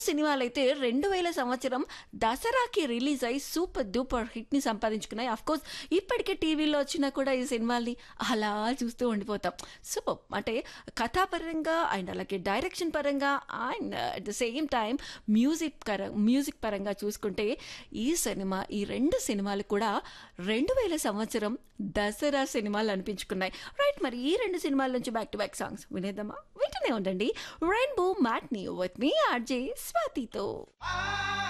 సినిమాలైతే 2000 సంవత్సరం దసరాకి రిలీజ్ అయ్యి సూపర్ డూపర్ హిట్‌ని సంపాదించుకున్నాయి. ఆఫ్‌కోర్స్ ఇప్పటికే టీవీలో వచ్చినా కూడా ఈ సినిమాల్ని అలా చూస్తూ ఉండిపోతాం. సో, అంటే కథాపరంగా అండ్ అలాగే డైరెక్షన్ పరంగా and at the same time music కర మ్యూజిక్ పరంగా చూసుకుంటే ఈ సినిమా ఈ 2 సినిమాలు కూడా 2000 సంవత్సరం దసరా సినిమాలు అనిపించుకున్నాయి. రైట్ మరి ఈ 2 సినిమాల నుంచి బ్యాక్ టు బ్యాక్ సాంగ్స్ వినేద్దామా? వింటూనే ఉండండి. రెయిన్బో మ్యాట్‌ని విత్ మీ ఆర్‌జే స్వాతితో.